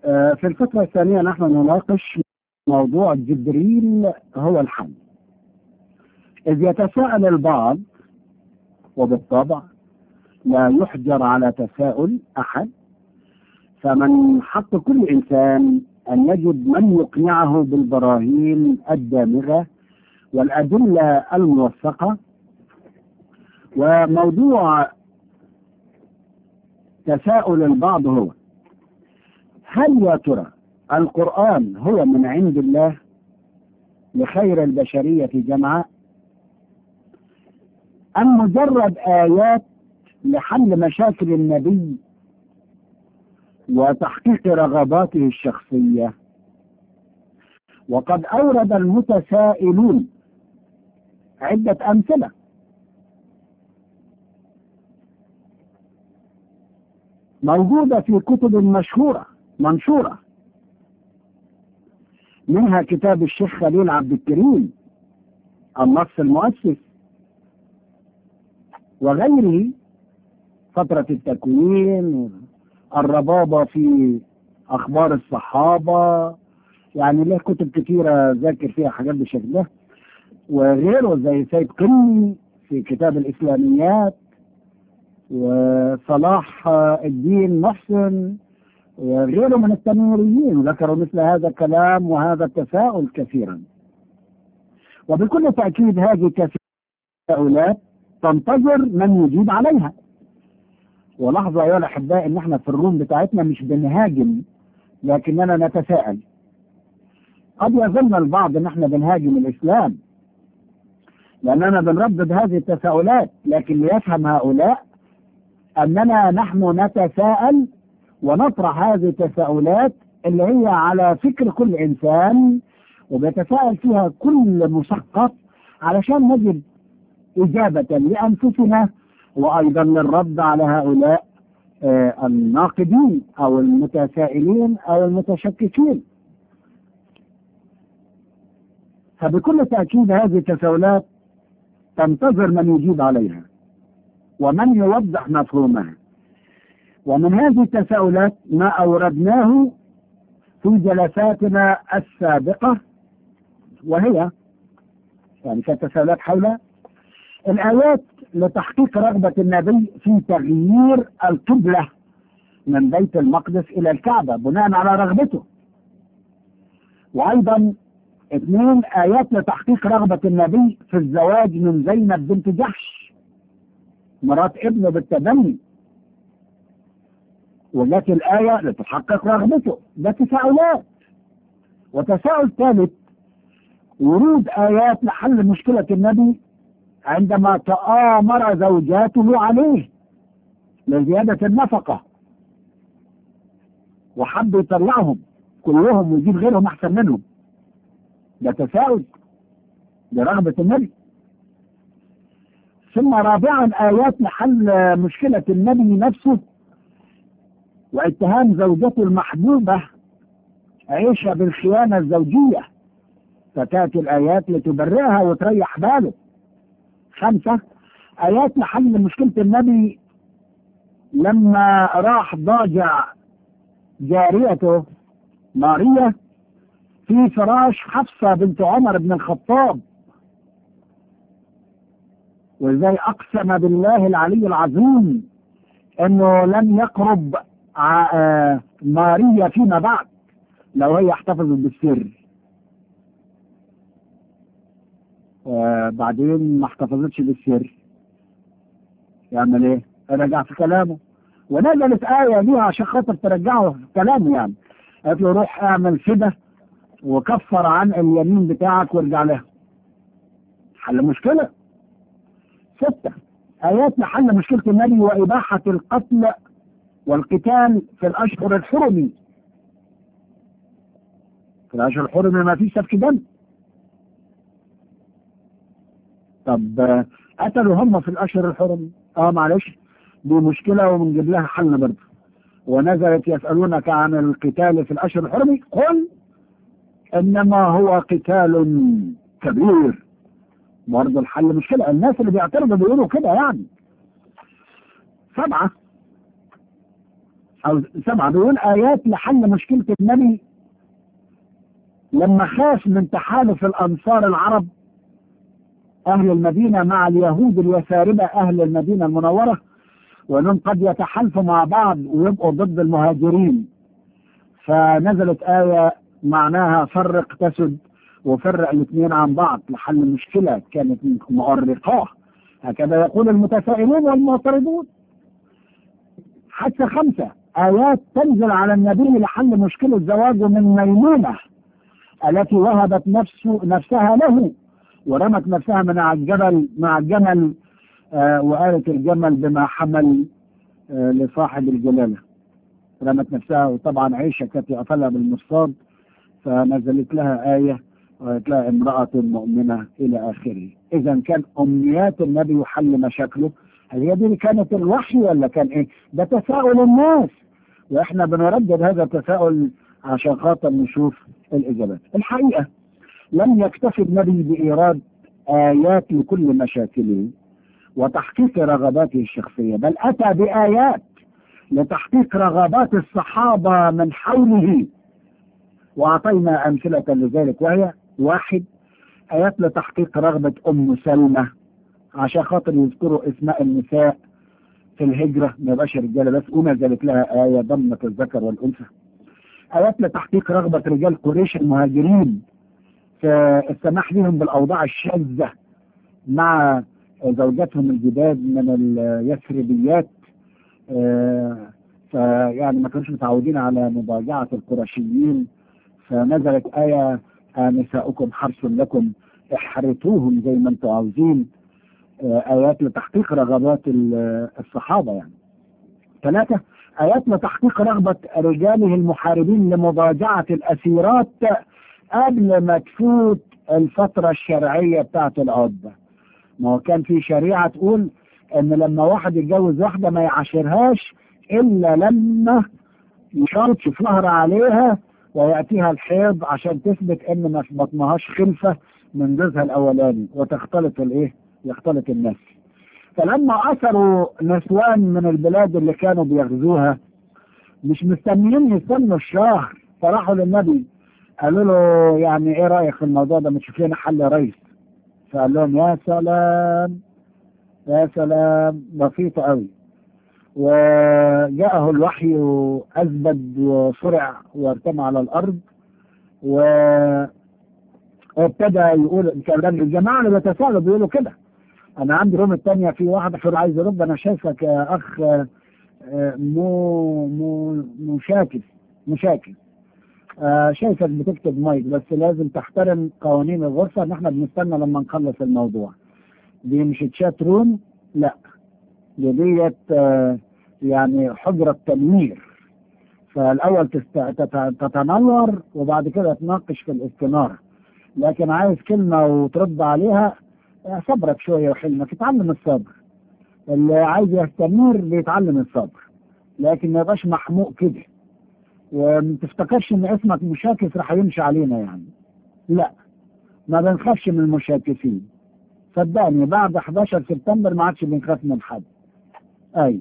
آه، في الفترة الثانية نحن نناقش موضوع جبريل هو الحل إذ يتساءل البعض وبالطبع لا يحجر على تساؤل أحد فمن حق كل إنسان أن يجد من يقنعه بالبراهين الدامغة والأدلة الموثقة وموضوع تساؤل البعض هو هل يا ترى القرآن هو من عند الله لخير البشرية جمعاء أم مجرد آيات لحل مشاكل النبي وتحقيق رغباته الشخصية وقد أورد المتسائلون عدة أمثلة موجودة في كتب مشهورة منشورة منها كتاب الشيخ خليل عبد الكريم النص المؤسس وغيره فترة التكوين الربابة في أخبار الصحابة يعني له كتب كتيرة ذاكر فيها حاجات بالشكل ده وغيره زي سيد قني في كتاب الإسلاميات وصلاح الدين محسن وغيره من التنويريين ذكروا مثل هذا الكلام وهذا التساؤل كثيرا وبكل تأكيد هذه التساؤلات تنتظر من يجيب عليها ولحظة أيها الأحباء إن إحنا في الروم بتاعتنا مش بنهاجم لكننا نتساءل قد يظن البعض إن إحنا بنهاجم الإسلام لأننا بنردد هذه التساؤلات لكن ليفهم هؤلاء أننا نحن نتساءل ونطرح هذه التساؤلات اللي هي على فكر كل إنسان وبيتساءل فيها كل مثقف علشان نجد إجابة لأنفسنا وأيضا للرد على هؤلاء آه الناقدين أو المتسائلين أو المتشككين فبكل تأكيد هذه التساؤلات تنتظر من يجيب عليها ومن يوضح مفهومها ومن هذه التساؤلات ما أوردناه في جلساتنا السابقة وهي يعني كانت تساؤلات حول الآيات لتحقيق رغبة النبي في تغيير القبلة من بيت المقدس إلى الكعبة بناء على رغبته وأيضا اثنين آيات لتحقيق رغبة النبي في الزواج من زينب بنت جحش مرات ابنه بالتبني وجات الآية لتحقق رغبته ده تساؤلات وتساؤل ثالث ورود آيات لحل مشكلة النبي عندما تآمر زوجاته عليه لزيادة النفقة وحب يطلعهم كلهم ويجيب غيرهم أحسن منهم ده تساؤل لرغبة النبي ثم رابعا آيات لحل مشكلة النبي نفسه واتهام زوجته المحبوبة عيشة بالخيانة الزوجية فتأتي الآيات لتبرئها وتريح باله خمسة آيات لحل مشكلة النبي لما راح ضاجع جاريته ماريا في فراش حفصة بنت عمر بن الخطاب وازاي اقسم بالله العلي العظيم انه لن يقرب ماريا فيما بعد لو هي احتفظت بالسر وبعدين ما احتفظتش بالسر يعمل ايه؟ رجع في كلامه ونزلت آية ليها عشان خاطر ترجعه في كلامه يعني قالت له روح اعمل كده وكفر عن اليمين بتاعك وارجع لها حل مشكلة ستة آيات لحل مشكلة النبي وإباحة القتل والقتال في الأشهر الحرم في الأشهر الحرم ما فيش سفك دم طب قتلوا هم في الأشهر الحرم اه معلش دي مشكلة وبنجيب لها حل برضه ونزلت يسألونك عن القتال في الأشهر الحرم قل إنما هو قتال كبير برضه الحل مشكلة الناس اللي بيعترضوا بيقولوا كده يعني سبعة أو سبعة بيقول آيات لحل مشكلة النبي لما خاف من تحالف الأنصار العرب أهل المدينة مع اليهود اليساربة أهل المدينة المنورة وأنهم قد يتحالفوا مع بعض ويبقوا ضد المهاجرين فنزلت آية معناها فرق تسد وفرق الاثنين عن بعض لحل مشكلة كانت مؤرقاه هكذا يقول المتسائلون والمعترضون حتى خمسة آيات تنزل على النبي لحل مشكلة زواجه من ميمونة التي وهبت نفسه نفسها له ورمت نفسها من على الجبل مع الجمل آه وقالت الجمل بما حمل آه لصاحب الجلالة رمت نفسها وطبعا عيشة كانت يقفلها بالمصطاد فنزلت لها آية وقالت لها امرأة مؤمنة إلى آخره إذا كان أمنيات النبي وحل مشاكله هل هي دي كانت الوحي ولا كان إيه؟ ده تساؤل الناس وإحنا بنردد هذا التساؤل عشان خاطر نشوف الإجابات الحقيقة لم يكتفي النبي بإيراد آيات لكل مشاكله وتحقيق رغباته الشخصية بل أتى بآيات لتحقيق رغبات الصحابة من حوله وأعطينا أمثلة لذلك وهي واحد آيات لتحقيق رغبة أم سلمة عشان خاطر يذكروا اسماء النساء في الهجرة ما يبقاش رجالة بس ونزلت لها آية ضمت الذكر والأنثى آيات لتحقيق رغبة رجال قريش المهاجرين في السماح لهم بالأوضاع الشاذة مع زوجاتهم الجداد من اليثربيات آه فيعني ما كانوش متعودين على مضاجعة القرشيين فنزلت آية نساؤكم حرث لكم احرثوهم زي ما انتم عاوزين آه آيات لتحقيق رغبات الصحابة يعني ثلاثة آيات لتحقيق رغبة رجاله المحاربين لمضاجعة الأسيرات قبل ما تفوت الفترة الشرعية بتاعت العدة ما هو كان في شريعة تقول ان لما واحد يتجوز واحدة ما يعاشرهاش الا لما يشرط شفهر عليها ويأتيها الحيض عشان تثبت ان ما في بطنهاش خلفة من جوزها الاولاني وتختلط الايه يختلط الناس فلما اثروا نسوان من البلاد اللي كانوا بيغزوها مش مستنيين يستنوا الشهر فراحوا للنبي قالوا له يعني ايه رايك في الموضوع ده ما تشوف لنا حل يا ريس فقال لهم يا سلام يا سلام بسيطة قوي وجاءه الوحي وأزبد وصرع وارتمى على الأرض و وابتدى يقول كان الجماعة اللي بيتساءلوا بيقولوا كده أنا عندي روم الثانية في واحد في عايز يرد أنا شايفك يا أخ مو مو مشاكس مشاكس آه شايفك بتكتب مايك بس لازم تحترم قوانين الغرفة ان احنا بنستنى لما نخلص الموضوع دي مش تشات روم لا دي ديت آه يعني حجرة تنوير فالاول تست... تت... تتنور وبعد كده تناقش في الاستنارة لكن عايز كلمة وترد عليها آه صبرك شوية وحلمك اتعلم الصبر اللي عايز يستمر بيتعلم الصبر لكن ما يبقاش محموق كده وما تفتكرش ان اسمك مشاكس راح يمشي علينا يعني لا ما بنخافش من المشاكسين صدقني بعد 11 سبتمبر ما عادش بنخاف من حد اي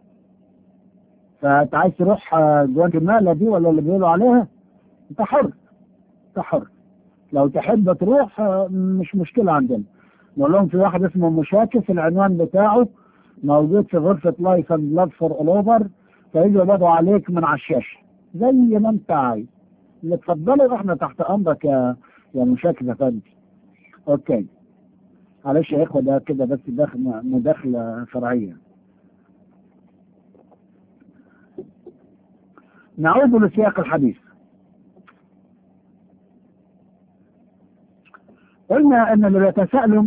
فانت عايز تروح جواتيمالا دي ولا اللي بيقولوا عليها انت حر انت حر لو تحب تروح مش مشكلة عندنا نقول لهم في واحد اسمه مشاكس العنوان بتاعه موجود في غرفة لايف اند لاف فور اول اوفر فيجوا يقبضوا عليك من على الشاشة زي ما انت عايز اللي اتفضلوا احنا تحت امرك يا يا مشاكل يا فندم اوكي معلش يا اخوه ده كده بس داخل مداخله فرعيه نعود لسياق الحديث قلنا ان اللي بيتساءلوا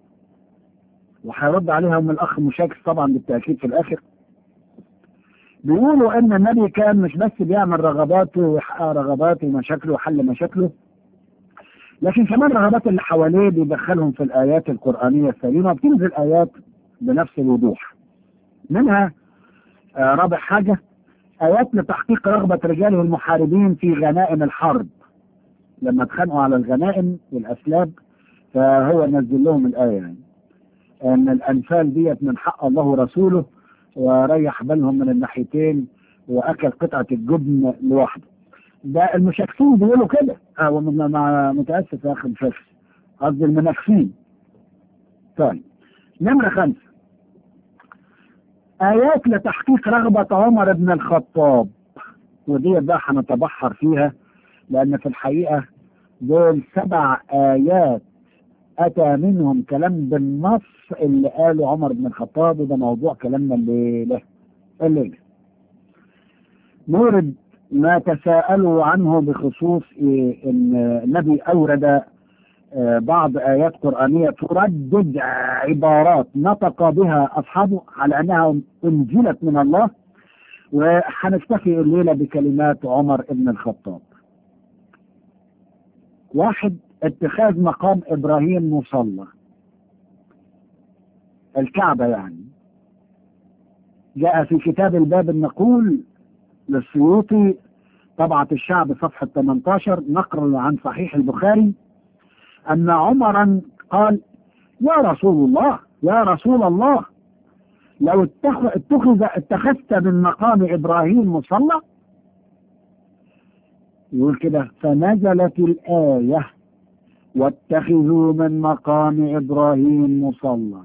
وهيرد عليهم الاخ مشاكس طبعا بالتاكيد في الاخر بيقولوا ان النبي كان مش بس بيعمل رغباته ويحقق رغباته ومشاكله وحل مشاكله لكن كمان رغبات اللي حواليه بيدخلهم في الايات القرانيه السليمه بتنزل ايات بنفس الوضوح منها آه رابع حاجه ايات لتحقيق رغبه رجاله المحاربين في غنائم الحرب لما اتخانقوا على الغنائم والاسلاب فهو نزل لهم الايه يعني ان الانفال ديت من حق الله ورسوله وريح بالهم من الناحيتين واكل قطعه الجبن لوحده ده المشاكسين بيقولوا كده اه مع متاسف يا اخي مشاكس قصدي المنافسين طيب نمره خمسه ايات لتحقيق رغبه عمر بن الخطاب ودي بقى هنتبحر فيها لان في الحقيقه دول سبع ايات اتى منهم كلام بالنص اللي قاله عمر بن الخطاب وده موضوع كلامنا الليله الليله نورد ما تساءلوا عنه بخصوص إيه ان النبي اورد بعض ايات قرانيه تردد عبارات نطق بها اصحابه على انها انزلت من الله وهنكتفي الليله بكلمات عمر بن الخطاب. واحد اتخاذ مقام ابراهيم مصلى. الكعبه يعني. جاء في كتاب الباب النقول للسيوطي طبعة الشعب صفحة 18 نقل عن صحيح البخاري أن عمرا قال يا رسول الله يا رسول الله لو اتخذ اتخذت من مقام إبراهيم مصلى يقول كده فنزلت الآية واتخذوا من مقام إبراهيم مصلى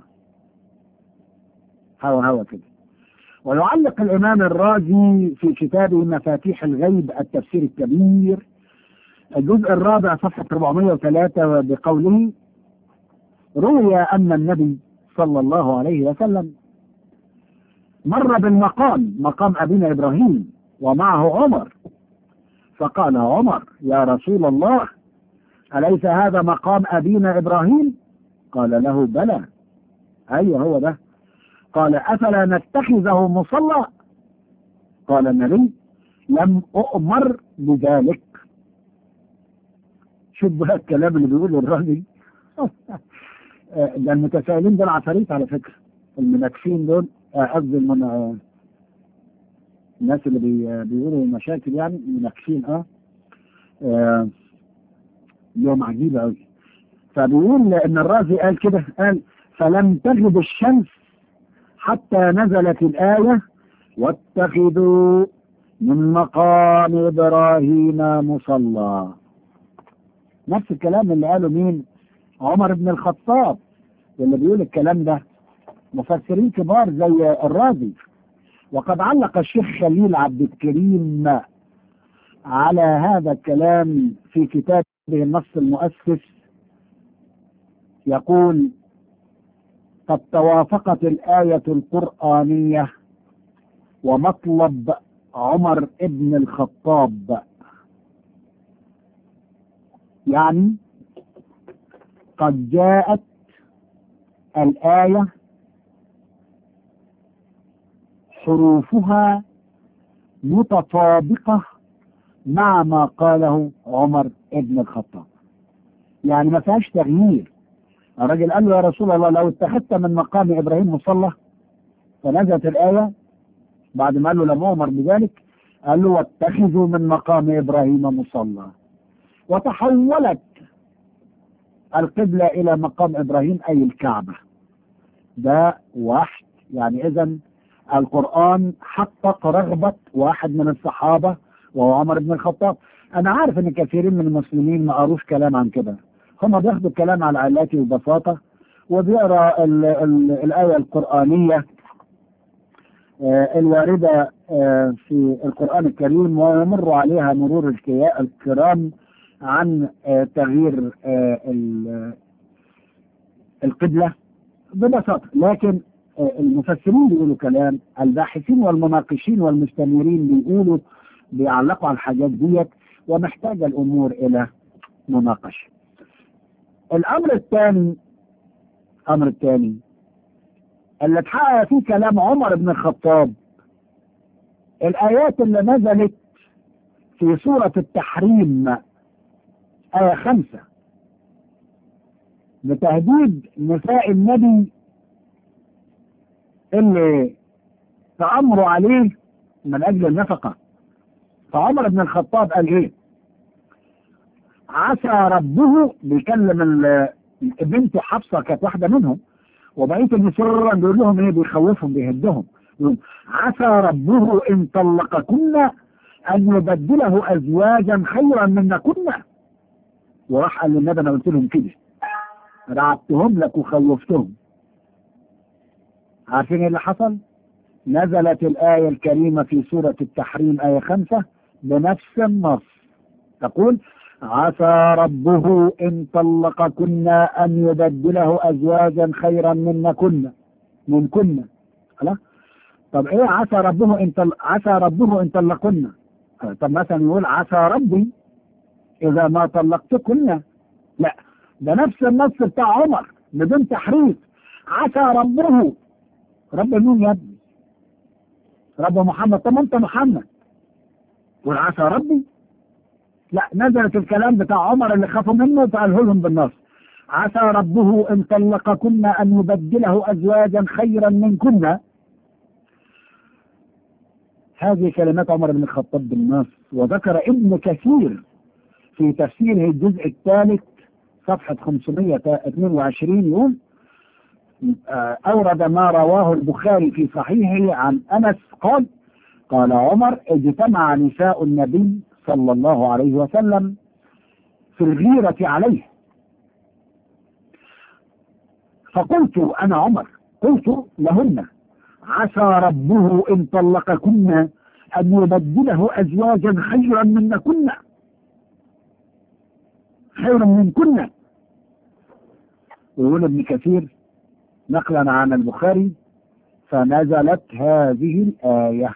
هوا هوا كده ويعلق الإمام الرازي في كتابه مفاتيح الغيب التفسير الكبير الجزء الرابع صفحة 403 بقوله روي أن النبي صلى الله عليه وسلم مر بالمقام مقام أبينا إبراهيم ومعه عمر فقال عمر يا رسول الله أليس هذا مقام أبينا إبراهيم قال له بلى أيوه هو ده قال أفلا نتخذه مصلى قال النبي لم أؤمر بذلك شوف بقى الكلام اللي بيقوله الراجل ده المتسائلين دول عفاريت على فكرة المناكفين دول قصدي المن... الناس اللي بي... بيقولوا مشاكل يعني مناكفين اه, آه. يوم عجيب قوي فبيقول ان الرازي قال كده قال فلم تغب الشمس حتى نزلت الآية واتخذوا من مقام إبراهيم مصلى نفس الكلام اللي قاله مين عمر بن الخطاب اللي بيقول الكلام ده مفسرين كبار زي الرازي وقد علق الشيخ خليل عبد الكريم على هذا الكلام في كتابه النص المؤسس يقول قد توافقت الآية القرآنية ومطلب عمر ابن الخطاب يعني قد جاءت الآية حروفها متطابقة مع ما قاله عمر ابن الخطاب يعني ما فيهاش تغيير الراجل قال له يا رسول الله لو اتخذت من مقام ابراهيم مصلى فنزلت الايه بعد ما قال له لم امر بذلك قال له واتخذوا من مقام ابراهيم مصلى وتحولت القبلة إلى مقام إبراهيم أي الكعبة ده واحد يعني إذا القرآن حقق رغبة واحد من الصحابة وهو عمر بن الخطاب أنا عارف إن كثيرين من المسلمين ما قروش كلام عن كده هم بياخدوا الكلام على علاته وبساطة وبيقرا ال ال الآية القرآنية آه الواردة آه في القرآن الكريم ويمر عليها مرور الكرام عن آه تغيير القبلة ببساطة لكن المفسرين بيقولوا كلام الباحثين والمناقشين والمستمرين بيقولوا بيعلقوا على الحاجات ديت ومحتاجة الأمور إلى مناقشة الأمر الثاني الأمر الثاني اللي اتحقق فيه كلام عمر بن الخطاب الآيات اللي نزلت في سورة التحريم آية خمسة بتهديد نساء النبي اللي تأمروا عليه من أجل النفقة فعمر بن الخطاب قال إيه؟ عسى ربه بيكلم بنت حفصة كانت واحدة منهم وبقية النساء بيقول لهم إيه بيخوفهم بيهدهم عسى ربه إن طلقكن أن يبدله أزواجا خيرا منكن وراح قال للنبي أنا قلت لهم كده رعبتهم لك وخوفتهم عارفين ايه اللي حصل؟ نزلت الآية الكريمة في سورة التحريم آية خمسة بنفس النص تقول عسى ربه إن طلقكن أن يبدله أزواجا خيرا منكن منكن خلاص طب ايه عسى ربه ان طل... عسى ربه ان طلقكن طب مثلا يقول عسى ربي اذا ما طلقتكن لا ده نفس النص بتاع عمر بدون تحريف عسى ربه رب مين يا ابني رب محمد طب ما انت محمد قول عسى ربي لا نزلت الكلام بتاع عمر اللي خافوا منه فقاله لهم بالنص عسى ربه ان طلقكن ان يبدله ازواجا خيرا منكن هذه كلمات عمر بن الخطاب بالنص وذكر ابن كثير في تفسيره الجزء الثالث صفحة 522 يوم أورد ما رواه البخاري في صحيحه عن أنس قال قال عمر اجتمع نساء النبي صلى الله عليه وسلم في الغيرة عليه فقلت أنا عمر قلت لهن عسى ربه إن طلقكن أن يبدله أزواجا خيرا منكن خيرا منكن ويقول ابن كثير نقلا عن البخاري فنزلت هذه الآية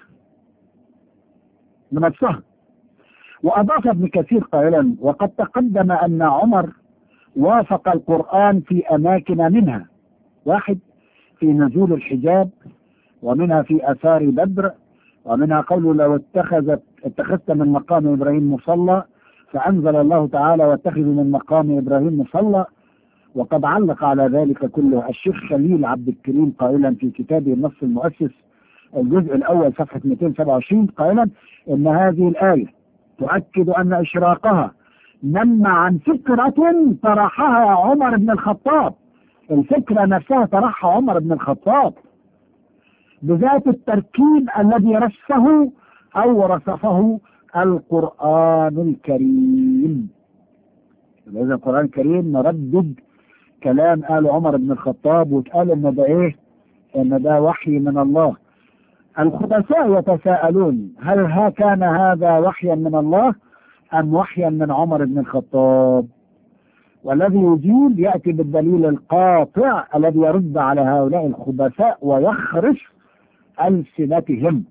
من الصهد وأضاف ابن كثير قائلا وقد تقدم أن عمر وافق القرآن في أماكن منها واحد في نزول الحجاب ومنها في آثار بدر ومنها قوله لو اتخذت اتخذت من مقام إبراهيم مصلى فأنزل الله تعالى واتخذوا من مقام إبراهيم مصلى وقد علق على ذلك كله الشيخ خليل عبد الكريم قائلا في كتابه النص المؤسس الجزء الأول صفحة 227 قائلا إن هذه الآية تؤكد أن إشراقها نم عن فكرة طرحها عمر بن الخطاب الفكرة نفسها طرحها عمر بن الخطاب بذات التركيب الذي رسه أو رصفه القرآن الكريم إذا القرآن الكريم نردد كلام قال عمر بن الخطاب واتقال إن ده إيه؟ إن ده وحي من الله الخبثاء يتساءلون هل ها كان هذا وحيا من الله أم وحيا من عمر بن الخطاب والذي يجيب يأتي بالدليل القاطع الذي يرد على هؤلاء الخبثاء ويخرس ألسنتهم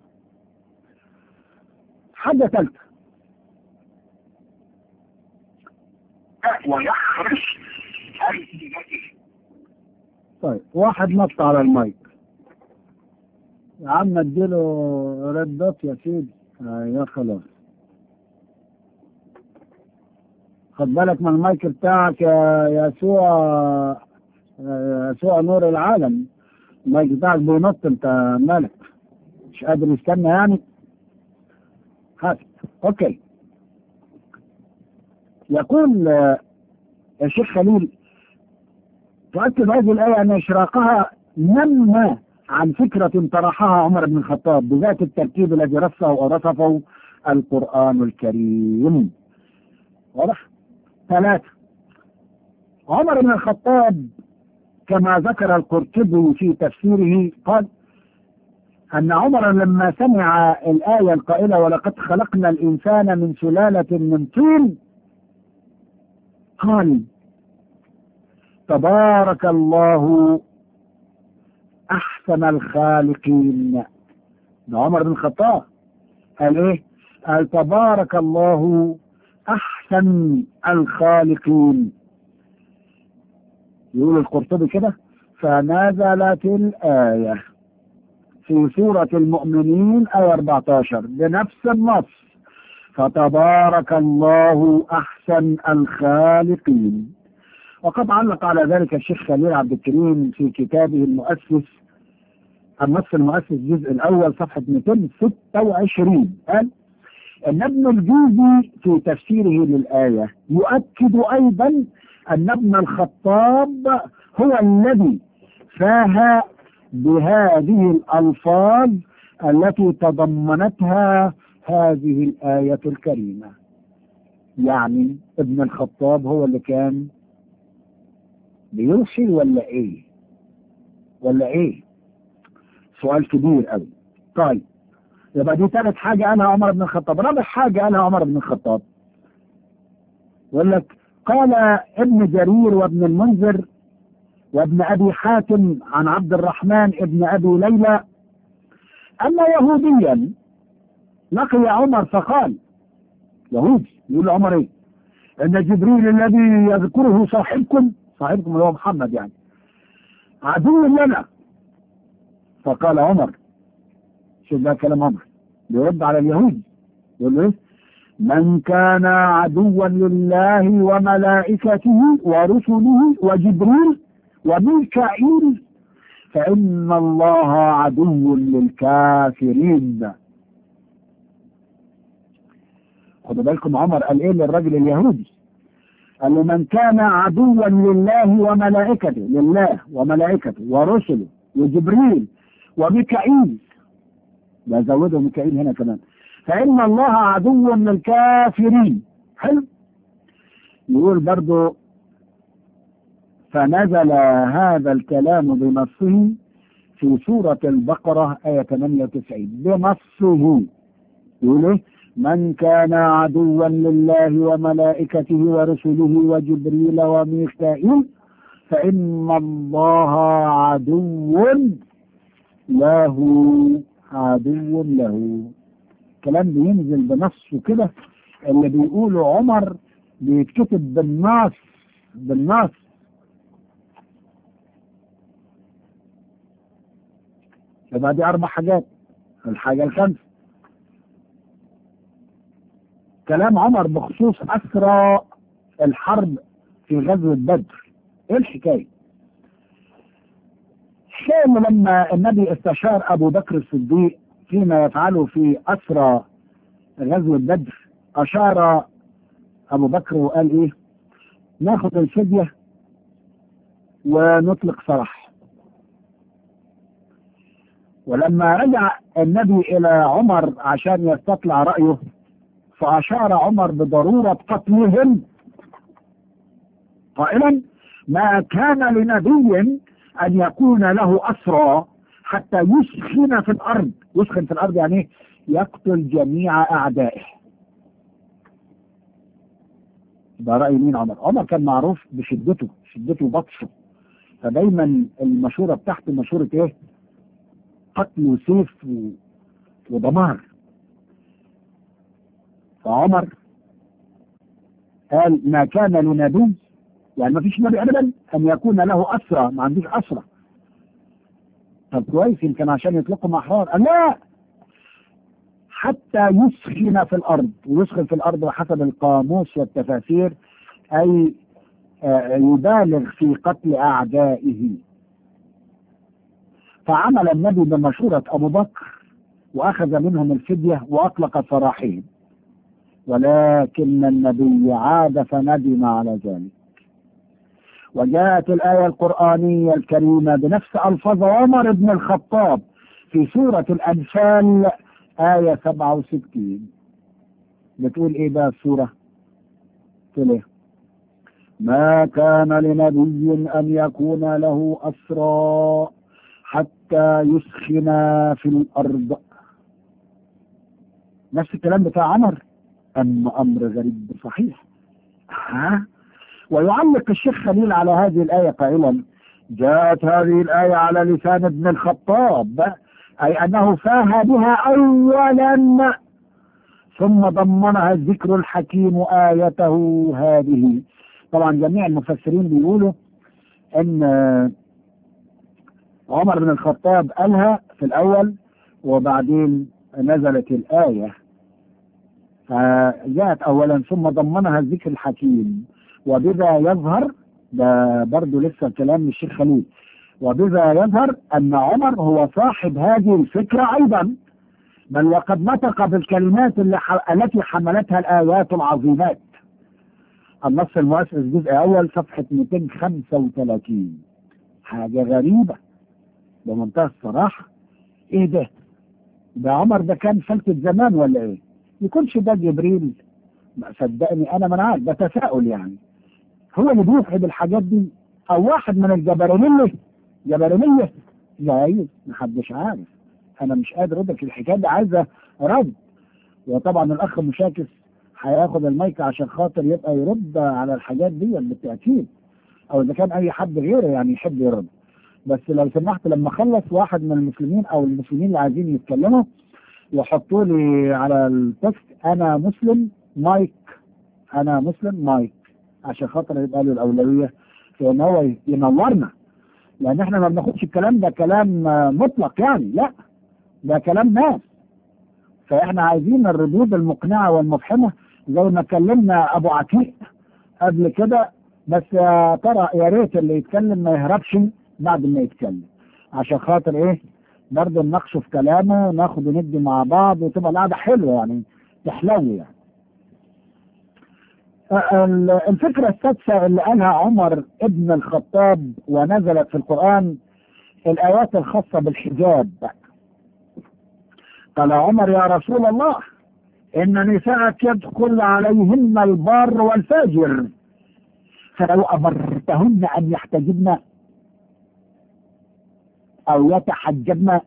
حاجة ثالثة ويخرس ألسنتهم طيب واحد نط على المايك يا عم اديله ريد دوت يا سيدي ايوه خلاص خد بالك من المايك بتاعك يا يسوع يسوع نور العالم المايك بتاعك بينط انت مالك مش قادر يستنى يعني هات اوكي يقول يا شيخ خليل تؤكد هذه الآية أن إشراقها نمى عن فكرة طرحها عمر بن الخطاب بذات التركيب الذي رصه ورصفه القرآن الكريم واضح؟ ثلاثة عمر بن الخطاب كما ذكر القرطبي في تفسيره قال أن عمر لما سمع الآية القائلة ولقد خلقنا الإنسان من سلالة من طين قال تبارك الله أحسن الخالقين ده عمر بن الخطاب قال إيه؟ قال تبارك الله أحسن الخالقين يقول القرطبي كده فنزلت الآية في سورة المؤمنين آية 14 بنفس النص فتبارك الله أحسن الخالقين وقد علق على ذلك الشيخ خليل عبد الكريم في كتابه المؤسس النص المؤسس الجزء الأول صفحة 226 قال أن ابن الجوزي في تفسيره للآية يؤكد أيضا أن ابن الخطاب هو الذي فاه بهذه الألفاظ التي تضمنتها هذه الآية الكريمة يعني ابن الخطاب هو اللي كان بيرسل ولا ايه ولا ايه سؤال كبير قوي طيب يبقى دي ثالث حاجة قالها عمر بن الخطاب رابع حاجة قالها عمر بن الخطاب يقول لك قال ابن جرير وابن المنذر وابن ابي حاتم عن عبد الرحمن ابن ابي ليلى ان يهوديا لقي عمر فقال يهودي يقول عمر ايه ان جبريل الذي يذكره صاحبكم صاحبكم اللي هو محمد يعني عدو لنا فقال عمر شوف ده كلام عمر بيرد على اليهود يقول له ايه من كان عدوا لله وملائكته ورسله وجبريل وميكائيل فإن الله عدو للكافرين خدوا بالكم عمر قال ايه للرجل اليهودي قال له من كان عدوا لله وملائكته لله وملائكته ورسله وجبريل وميكائيل ده زودوا ميكائيل هنا كمان فإن الله عدو للكافرين حلو يقول برضو فنزل هذا الكلام بنصه في سورة البقرة آية 98 بنصه يقول ايه من كان عدوا لله وملائكته ورسله وجبريل وميكائيل فإن الله عدو له عدو له كلام بينزل بنصه كده اللي بيقوله عمر بيتكتب بالنص بالنص يبقى دي أربع حاجات الحاجة الخامسة كلام عمر بخصوص أسرى الحرب في غزوة بدر إيه الحكاية؟ الحكاية إن لما النبي استشار أبو بكر الصديق فيما يفعله في أسرى غزوة بدر أشار أبو بكر وقال إيه؟ ناخد الفدية ونطلق سراح ولما رجع النبي إلى عمر عشان يستطلع رأيه فأشار عمر بضرورة قتلهم قائلا ما كان لنبي أن يكون له أسرى حتى يسخن في الأرض يسخن في الأرض يعني يقتل جميع أعدائه ده رأي مين عمر عمر كان معروف بشدته شدته وبطشه فدايما المشورة بتاعته مشورة ايه قتل وسيف و... ودمار فعمر قال ما كان لنبي يعني ما فيش نبي ابدا ان يكون له اسرى ما عندوش اسرى طب كويس يمكن عشان يطلقهم احرار قال لا حتى يسخن في الارض ويسخن في الارض بحسب القاموس والتفاسير اي يبالغ في قتل اعدائه فعمل النبي بمشورة ابو بكر واخذ منهم الفدية واطلق سراحهم ولكن النبي عاد فندم على ذلك وجاءت الآية القرآنية الكريمة بنفس ألفاظ عمر بن الخطاب في سورة الأنفال آية 67 بتقول إيه بقى السورة؟ تقول إيه؟ ما كان لنبي أن يكون له أسرى حتى يسخن في الأرض نفس الكلام بتاع عمر أما أمر غريب صحيح ها ويعلق الشيخ خليل على هذه الآية قائلا جاءت هذه الآية على لسان ابن الخطاب أي أنه فاها بها أولا ثم ضمنها الذكر الحكيم آيته هذه طبعا جميع المفسرين بيقولوا أن عمر بن الخطاب قالها في الأول وبعدين نزلت الآية فجاءت أولا ثم ضمنها الذكر الحكيم وبذا يظهر ده برضه لسه كلام الشيخ خليل وبذا يظهر أن عمر هو صاحب هذه الفكرة أيضا بل وقد نطق بالكلمات اللي ح... التي حملتها الآيات العظيمات النص المؤسس الجزء الأول صفحة 235 حاجة غريبة بمنتهى الصراحة ايه ده ده عمر ده كان فلتة زمان ولا ايه يكونش ده جبريل صدقني انا من عارف ده تساؤل يعني هو اللي بيوحي بالحاجات دي او واحد من الجبرانية جبرانية لا محدش عارف انا مش قادر اقول لك الحكايه دي عايزه رد وطبعا الاخ مشاكس هياخد المايك عشان خاطر يبقى يرد على الحاجات دي بالتاكيد او اذا كان اي حد غيره يعني يحب يرد بس لو سمحت لما اخلص واحد من المسلمين او المسلمين اللي عايزين يتكلموا يحطوا لي على التكست انا مسلم مايك انا مسلم مايك عشان خاطر يبقى له الاولويه في ان هو ينورنا لان احنا ما بناخدش الكلام ده كلام مطلق يعني لا ده كلام ناس فاحنا عايزين الردود المقنعه والمفحمه زي ما كلمنا ابو عتيق قبل كده بس يا ترى يا ريت اللي يتكلم ما يهربش بعد ما يتكلم عشان خاطر ايه برضه نناقشه في كلامه ناخد وندي مع بعض وتبقى القعده حلوه يعني تحلو يعني الفكرة السادسة اللي قالها عمر ابن الخطاب ونزلت في القرآن الآيات الخاصة بالحجاب قال عمر يا رسول الله إن نساءك يدخل عليهن البار والفاجر فلو أمرتهن أن يحتجبن أو يتحجبن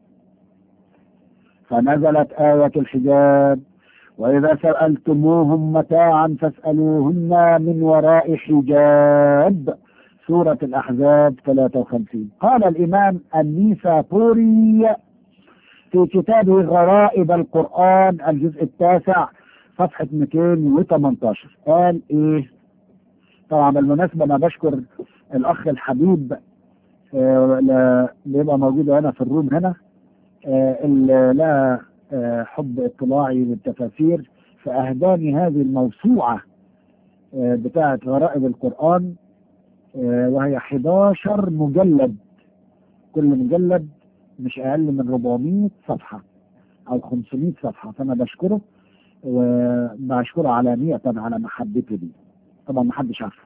فنزلت آية الحجاب وإذا سألتموهم متاعا فاسألوهن من وراء حجاب سورة الأحزاب 53 قال الإمام النيسابوري في كتابه غرائب القرآن الجزء التاسع صفحة 218 قال إيه طبعا بالمناسبة أنا بشكر الأخ الحبيب اللي بيبقى موجود هنا في الروم هنا اللي لا حب اطلاعي للتفاسير فأهداني هذه الموسوعة بتاعة غرائب القرآن وهي 11 مجلد كل مجلد مش أقل من 400 صفحة أو 500 صفحة فأنا بشكره وبشكره علانية على محبته دي طبعا محدش عارفه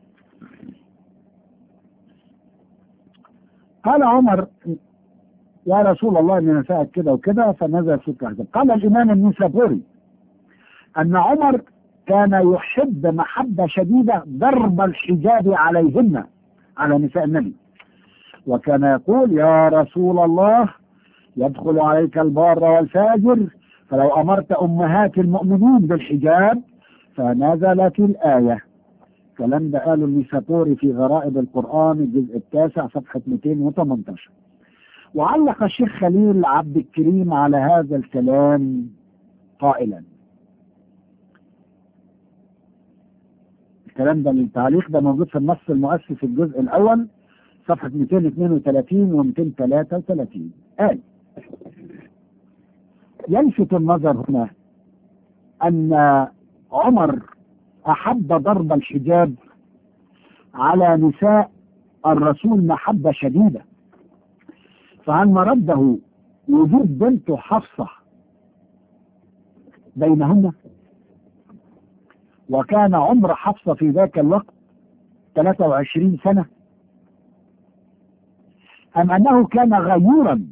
قال عمر يا رسول الله ان نساءك كده وكده فنزل سوره الاحزاب قال الامام النيسابوري ان عمر كان يحب محبه شديده ضرب الحجاب عليهن على نساء النبي وكان يقول يا رسول الله يدخل عليك البار والفاجر فلو امرت امهات المؤمنين بالحجاب فنزلت الايه الكلام ده قاله النيسابوري في غرائب القران الجزء التاسع صفحه 218 وعلق الشيخ خليل عبد الكريم على هذا الكلام قائلا الكلام ده التعليق ده موجود في النص المؤسس الجزء الاول صفحة 232 و 233 قال يلفت النظر هنا أن عمر أحب ضرب الحجاب على نساء الرسول محبة شديدة فعن رده وجود بنته حفصة بينهن وكان عمر حفصة في ذاك الوقت 23 سنة أم أنه كان غيورا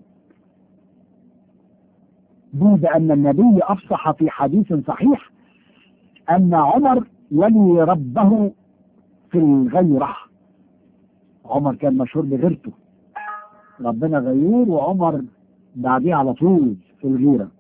بعد أن النبي أفصح في حديث صحيح أن عمر ولي ربه في الغيرة عمر كان مشهور بغيرته ربنا غيور وعمر بعديه على طول في الغيرة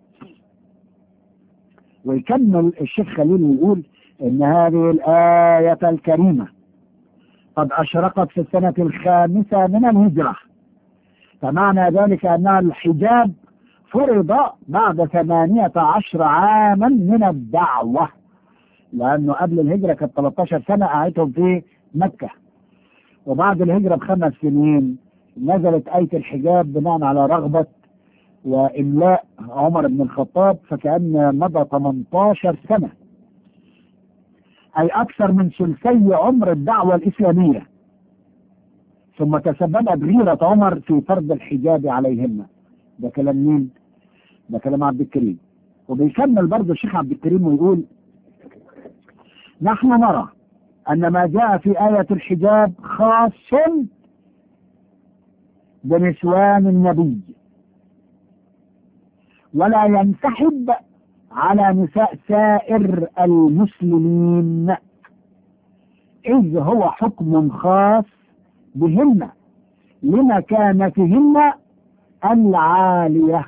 ويكمل الشيخ خليل ويقول ان هذه الآية الكريمة قد أشرقت في السنة الخامسة من الهجرة فمعنى ذلك أن الحجاب فرض بعد ثمانية عشر عاما من الدعوة لأنه قبل الهجرة كانت 13 سنة قعدتهم في مكة وبعد الهجرة بخمس سنين نزلت آية الحجاب بناء على رغبة وإملاء عمر بن الخطاب فكأن مضى 18 سنة أي أكثر من ثلثي عمر الدعوة الإسلامية ثم تسببت غيرة عمر في فرض الحجاب عليهن ده كلام مين؟ ده كلام عبد الكريم وبيكمل برضه الشيخ عبد الكريم ويقول نحن نرى أن ما جاء في آية الحجاب خاص بنسوان النبي ولا ينسحب على نساء سائر المسلمين إذ هو حكم خاص بهن لمكانتهن العالية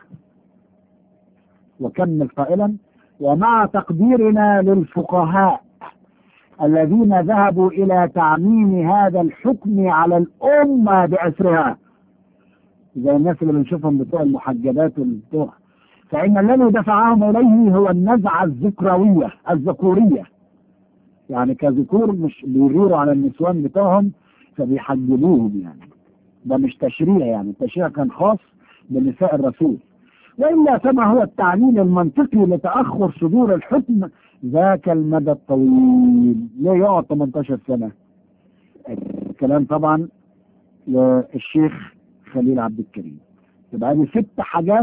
وكمل قائلا ومع تقديرنا للفقهاء الذين ذهبوا إلى تعميم هذا الحكم على الأمة بأسرها زي الناس اللي بنشوفهم بتوع المحجبات والبتوع فإن الذي دفعهم إليه هو النزعة الذكروية الذكورية يعني كذكور مش بيغيروا على النسوان بتوعهم فبيحجبوهم يعني ده مش تشريع يعني التشريع كان خاص بنساء الرسول وإلا كما هو التعليل المنطقي لتأخر صدور الحكم ذاك المدى الطويل ليه يقعد 18 سنة الكلام طبعا للشيخ خليل عبد الكريم يبقى دي ست حاجات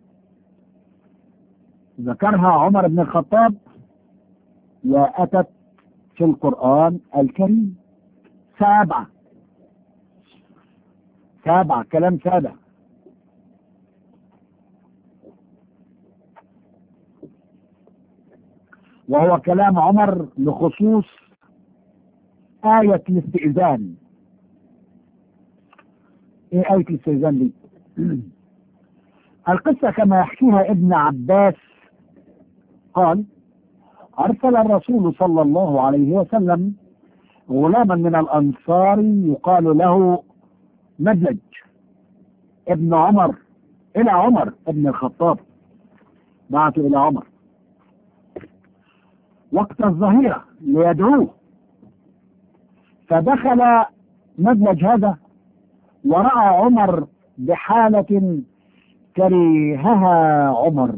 ذكرها عمر بن الخطاب وأتت في القرآن الكريم سبعة سبعة كلام سابع وهو كلام عمر بخصوص آية الاستئذان ايه آية الاستئذان دي القصة كما يحكيها ابن عباس قال أرسل الرسول صلى الله عليه وسلم غلاما من الأنصار يقال له مدلج ابن عمر إلى عمر ابن الخطاب بعثه إلى عمر وقت الظهيرة ليدعوه فدخل مدلج هذا ورأى عمر بحالة كرهها عمر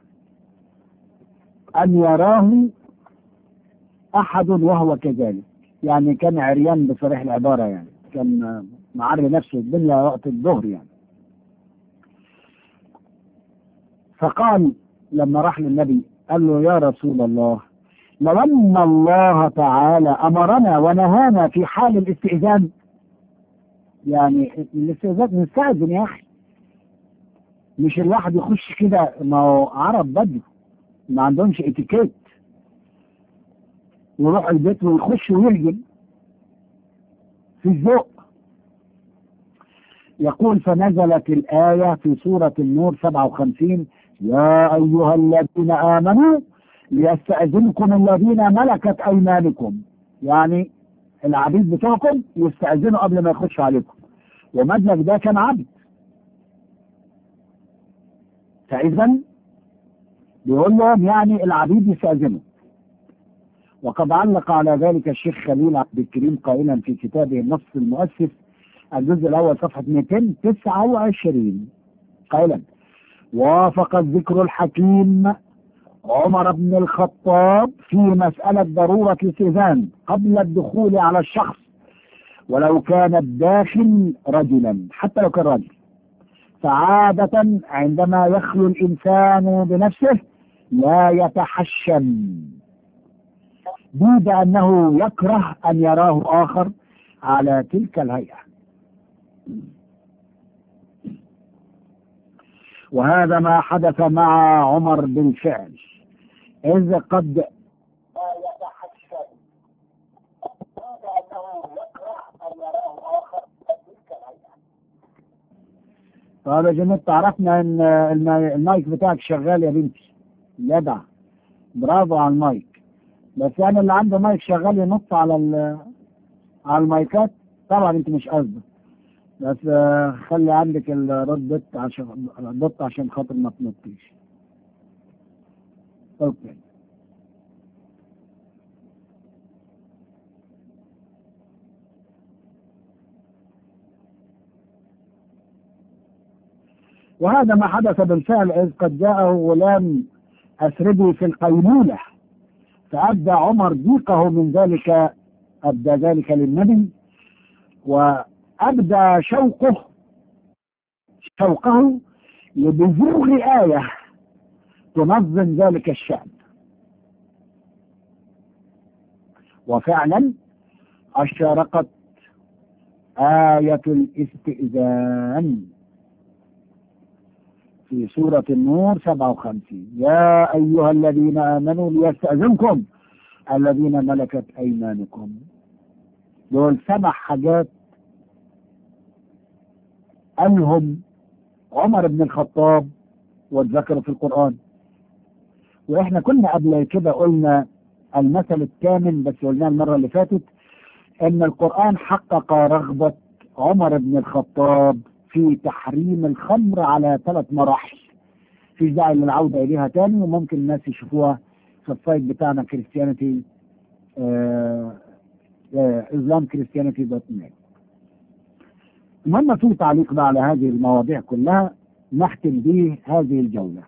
أن يراه أحد وهو كذلك يعني كان عريان بصريح العبارة يعني كان معري نفسه الدنيا وقت الظهر يعني فقال لما راح للنبي قال له يا رسول الله لو ان الله تعالى امرنا ونهانا في حال الاستئذان يعني الاستئذان نستأذن يا اخي مش الواحد يخش كده ما هو عرب بدو ما عندهمش اتيكيت يروح البيت ويخش ويهجم في الذوق يقول فنزلت الآية في سورة النور 57 يا أيها الذين آمنوا ليستأذنكم الذين ملكت أيمانكم يعني العبيد بتوعكم يستأذنوا قبل ما يخش عليكم ومدلك ده كان عبد فإذا بيقول لهم يعني العبيد يستأذنوا وقد علق على ذلك الشيخ خليل عبد الكريم قائلا في كتابه النص المؤسس الجزء الأول صفحة 229 قائلا وافق الذكر الحكيم عمر بن الخطاب في مسألة ضرورة الاستئذان قبل الدخول على الشخص ولو كان الداخل رجلا حتى لو كان رجل فعادة عندما يخلو الإنسان بنفسه لا يتحشم بيد أنه يكره أن يراه آخر على تلك الهيئة وهذا ما حدث مع عمر بالفعل إذ قد طيب يا جماعة عرفنا ان المايك بتاعك شغال يا بنتي جدع برافو على المايك بس يعني اللي عنده مايك شغال ينط على على المايكات طبعا انت مش قصده بس خلي عندك الرد دوت عشان دوت عشان خاطر ما تنطيش اوكي وهذا ما حدث بالفعل إذ قد جاءه غلام أسردي في القيلولة فأبدى عمر ضيقه من ذلك أبدى ذلك للنبي وأبدى شوقه شوقه لبزوغ آية تنظم ذلك الشأن وفعلا أشرقت آية الاستئذان في سورة النور 57 يا أيها الذين آمنوا ليستأذنكم الذين ملكت أيمانكم دول سبع حاجات قالهم عمر بن الخطاب واتذكروا في القرآن واحنا كنا قبل كده قلنا المثل الثامن بس قلناه المرة اللي فاتت ان القرآن حقق رغبة عمر بن الخطاب في تحريم الخمر على ثلاث مراحل في داعي للعودة إليها تاني وممكن الناس يشوفوها في السايت بتاعنا كريستيانيتي اسلام كريستيانيتي دوت نت المهم في تعليق بقى على هذه المواضيع كلها نختم به هذه الجولة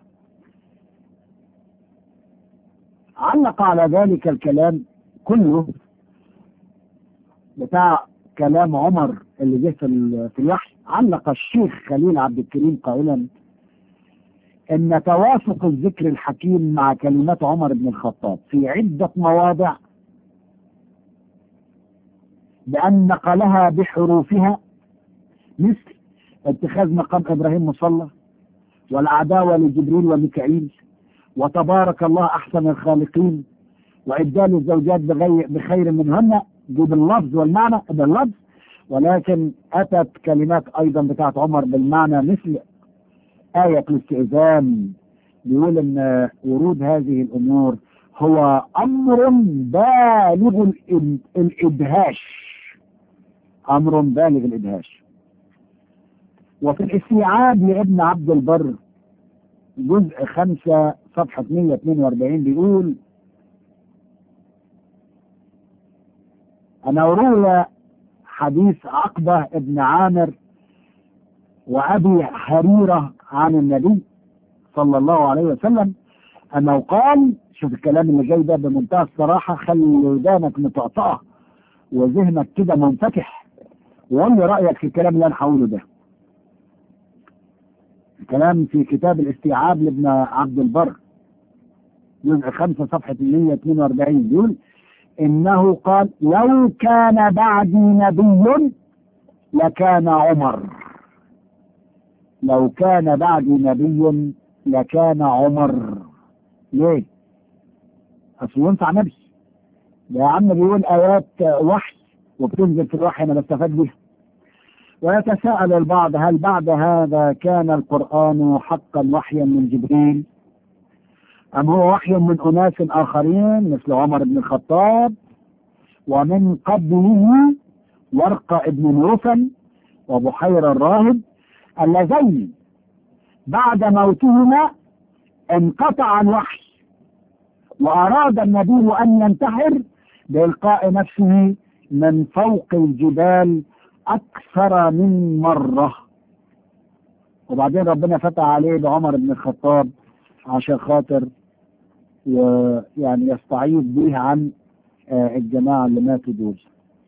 علق على ذلك الكلام كله بتاع كلام عمر اللي جه في في الوحي علق الشيخ خليل عبد الكريم قائلا ان توافق الذكر الحكيم مع كلمات عمر بن الخطاب في عدة مواضع بأن نقلها بحروفها مثل اتخاذ مقام إبراهيم مصلى والعداوة لجبريل وميكائيل وتبارك الله أحسن الخالقين وإبدال الزوجات بغير بخير منهن دي باللفظ والمعنى باللفظ ولكن أتت كلمات أيضا بتاعت عمر بالمعنى مثل آية الاستئذان بيقول إن ورود هذه الأمور هو أمر بالغ الإدهاش أمر بالغ الإدهاش وفي الاستيعاب لابن عبد البر جزء خمسة صفحة 142 بيقول أنا روي حديث عقبة ابن عامر وأبي حريرة عن النبي صلى الله عليه وسلم أنه قال شوف الكلام اللي جاي ده بمنتهى الصراحة خلي ودانك مطقطقة وذهنك كده منفتح وقول لي رأيك في الكلام اللي أنا هقوله ده الكلام في كتاب الاستيعاب لابن عبد البر جزء 5 صفحة 142 بيقول إنه قال لو كان بعدي نبي لكان عمر لو كان بعدي نبي لكان عمر ليه؟ أصل ينفع نبي ده يا عم بيقول آيات وحي وبتنزل في الوحي أنا بستفاد بيها ويتساءل البعض هل بعد هذا كان القرآن حقا وحيا من جبريل أم هو وحي من أناس آخرين مثل عمر بن الخطاب ومن قبله ورقة ابن نوفل وبحير الراهب اللذين بعد موتهما انقطع الوحي وأراد النبي أن ينتحر بإلقاء نفسه من فوق الجبال أكثر من مرة وبعدين ربنا فتح عليه بعمر بن الخطاب عشان خاطر يعني يستعيذ به عن الجماعة اللي ماتوا دول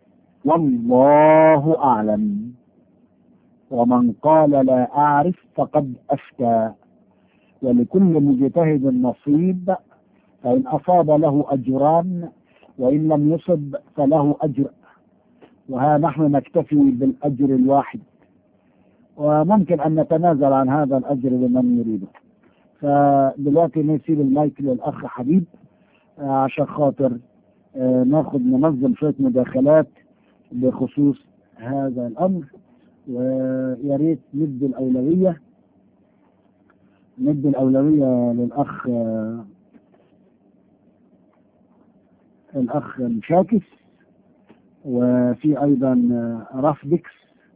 والله أعلم ومن قال لا أعرف فقد أفتى ولكل مجتهد نصيب فإن أصاب له أجران وإن لم يصب فله أجر وها نحن نكتفي بالأجر الواحد وممكن أن نتنازل عن هذا الأجر لمن يريده فدلوقتي نسيب المايك للأخ حبيب عشان خاطر ناخد ننظم شوية مداخلات بخصوص هذا الأمر ويا ريت ندي الأولوية ندي الأولوية للأخ الأخ مشاكس وفي أيضا رافدكس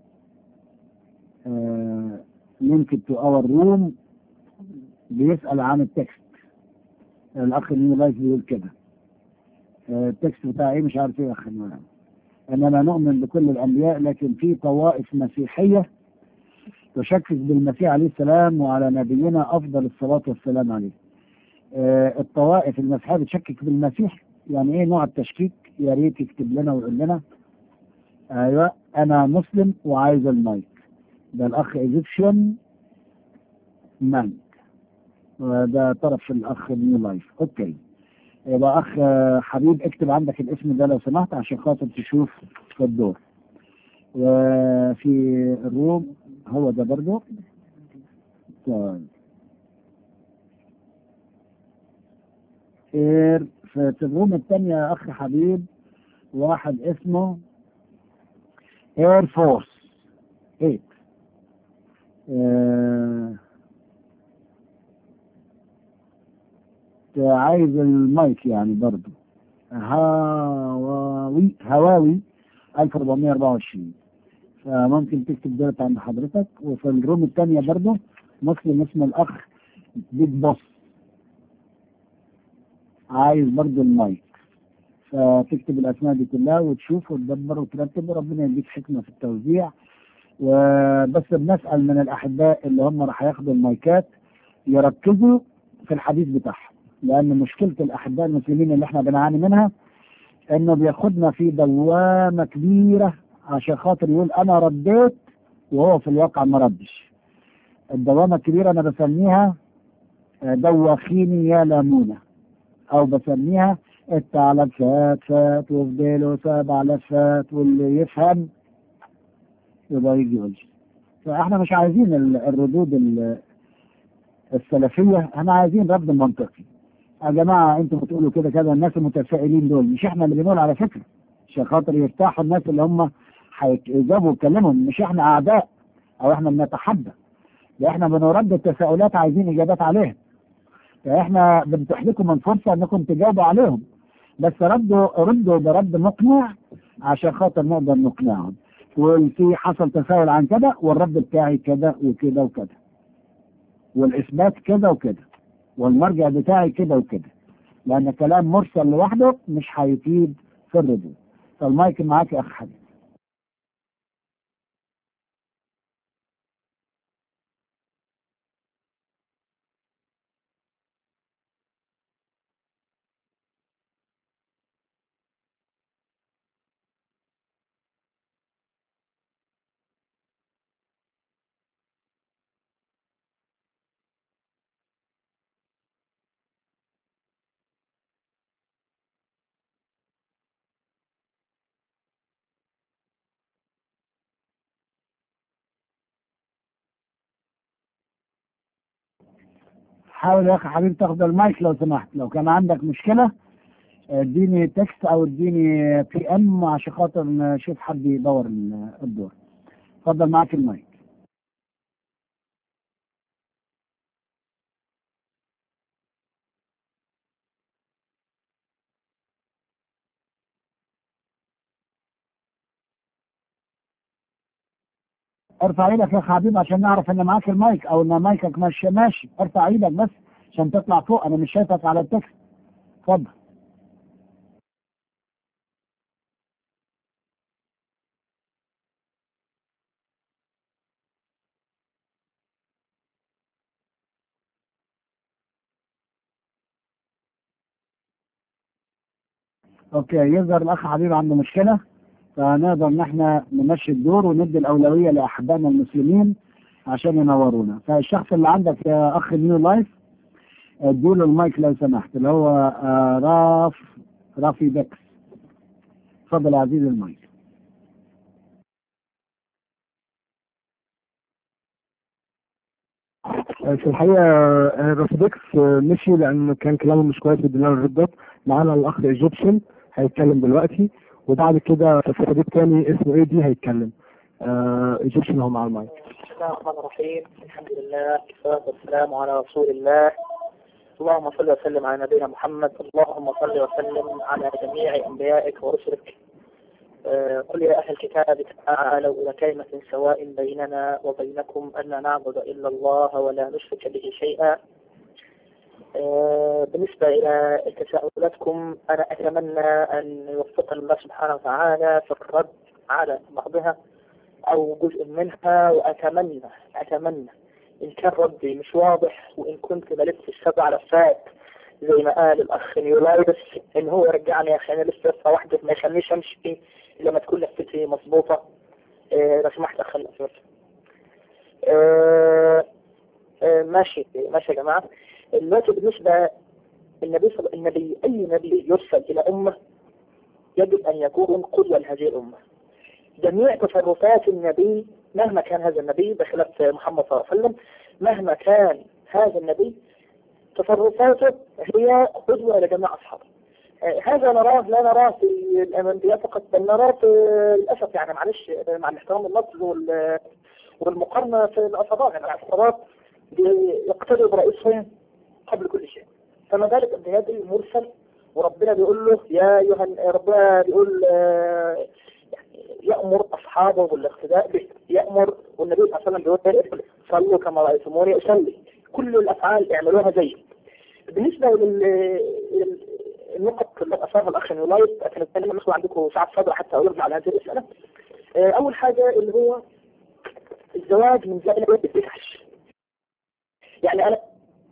لينك تو اور روم بيسأل عن التكست الأخ اللي لايف بيقول كده التكست بتاعي مش عارف ايه يا أخي أننا نؤمن بكل الأنبياء لكن في طوائف مسيحية تشكك بالمسيح عليه السلام وعلى نبينا أفضل الصلاة والسلام عليه الطوائف المسيحية بتشكك بالمسيح يعني ايه نوع التشكيك يا ريت يكتب لنا ويقول لنا ايوه انا مسلم وعايز المايك ده الاخ ايجيبشن مانك وده طرف الاخ نيو لايف اوكي يبقى اخ حبيب اكتب عندك الاسم ده لو سمحت عشان خاطر تشوف في الدور وفي الروم هو ده برضه طيب خير في الروم الثانية يا أخ حبيب واحد اسمه اير فورس 8 آه عايز المايك يعني برضه هواوي هواوي 1424 فممكن تكتب دولت عند حضرتك وفي الروم الثانية برضه مسلم اسمه الأخ بيج بوس عايز برضه المايك فتكتب الأسماء دي كلها وتشوف وتدبر وترتب وربنا يديك حكمة في التوزيع وبس بنسأل من الأحباء اللي هم راح ياخدوا المايكات يركزوا في الحديث بتاعهم لأن مشكلة الأحباء المسلمين اللي احنا بنعاني منها إنه بياخدنا في دوامة كبيرة عشان خاطر يقول أنا رديت وهو في الواقع ما ردش. الدوامة الكبيرة أنا بسميها دوخيني يا لامونة أو بسميها الثعلب فات فات وفضله سبع لفات واللي يفهم يبقى يجي يقول فاحنا مش عايزين الردود السلفية احنا عايزين رد منطقي يا جماعة انتوا بتقولوا كده كده الناس المتفائلين دول مش احنا اللي بنقول على فكرة عشان خاطر يرتاحوا الناس اللي هم هيجابوا ويتكلموا مش احنا اعداء او احنا بنتحدى ده احنا بنرد التساؤلات عايزين اجابات عليها فاحنا بنتيح لكم من فرصة انكم تجاوبوا عليهم بس ردوا ردوا برد مقنع عشان خاطر نقدر نقنعهم وفي حصل تساؤل عن كده والرد بتاعي كده وكده وكده والاثبات كده وكده والمرجع بتاعي كده وكده لان كلام مرسل لوحده مش هيفيد في الردود فالمايك معاك يا اخ حبيبي حاول يا اخي حبيبي تاخد المايك لو سمحت لو كان عندك مشكله اديني تكست او اديني بي ام عشان خاطر نشوف حد يدور الدور اتفضل معاك المايك ارفع ايدك يا اخ حبيبي عشان نعرف ان معاك المايك او ان مايكك ماشي ماشي ارفع ايدك بس عشان تطلع فوق انا مش شايفك على التكست اتفضل اوكي يظهر الاخ حبيب عنده مشكله فنقدر ان احنا نمشي الدور وندي الاولويه لاحبائنا المسلمين عشان ينورونا فالشخص اللي عندك يا اخ نيو لايف اديله المايك لو سمحت اللي هو آه راف رافي بكس اتفضل يا عزيزي المايك في الحقيقة رافدكس مشي لأن كان كلامه مش كويس ادينا له الردات معانا الأخ ايجيبشن هيتكلم دلوقتي وبعد كده في صديق تاني اسمه ايه دي هيتكلم ايجيبشن هو مع المايك بسم الله الرحمن الرحيم الحمد لله والصلاة والسلام على رسول الله اللهم صل وسلم على نبينا محمد اللهم صل وسلم على جميع أنبيائك ورسلك آه، قل يا أهل الكتاب تعالوا إلى كلمة سواء بيننا وبينكم أن لا نعبد إلا الله ولا نشرك به شيئا آه، بالنسبة إلى تساؤلاتكم أنا أتمنى أن يوفقنا الله سبحانه وتعالى في الرد على بعضها أو جزء منها وأتمنى أتمنى إن كان ردي مش واضح وإن كنت بلبس السبع لفات زي ما قال الأخ نيولايدس إن هو يرجعني عشان أنا لسه لفة واحدة ما يخلينيش أمشي لما تكون لفتي مظبوطة آه، لو سمحت أخ الأسود آه، آه، ماشي ماشي يا جماعة دلوقتي بالنسبة النبي صل... النبي أي نبي يرسل إلى أمة يجب أن يكون قدوة لهذه الأمة جميع تصرفات النبي مهما كان هذا النبي بخلاف محمد صلى الله عليه وسلم مهما كان هذا النبي تصرفاته هي قدوة لجميع أصحابه آه، هذا نراه لا نراه في الأنبياء فقط بل نراه في للأسف يعني معلش آه، مع الاحترام اللفظ وال- والمقارنة في الأصابات يعني الأصابات يقتدوا برئيسهم قبل كل شيء فما بالك النبي المرسل وربنا بيقول له يا أيها ربنا بيقول آه، يعني يأمر أصحابه بالاقتداء به يأمر والنبي صلى الله عليه وسلم بيقول إيه؟ صلوا كما رأيتموني أصلي كل الأفعال اعملوها زي بالنسبة لل النقط اللي أثارها الأخ نيولايت كانت أتكلم مثلا عندكم ساعة صدر حتى أرجع على هذه المسألة آه، أول حاجة اللي هو الزواج من زائلة بالفحش يعني أنا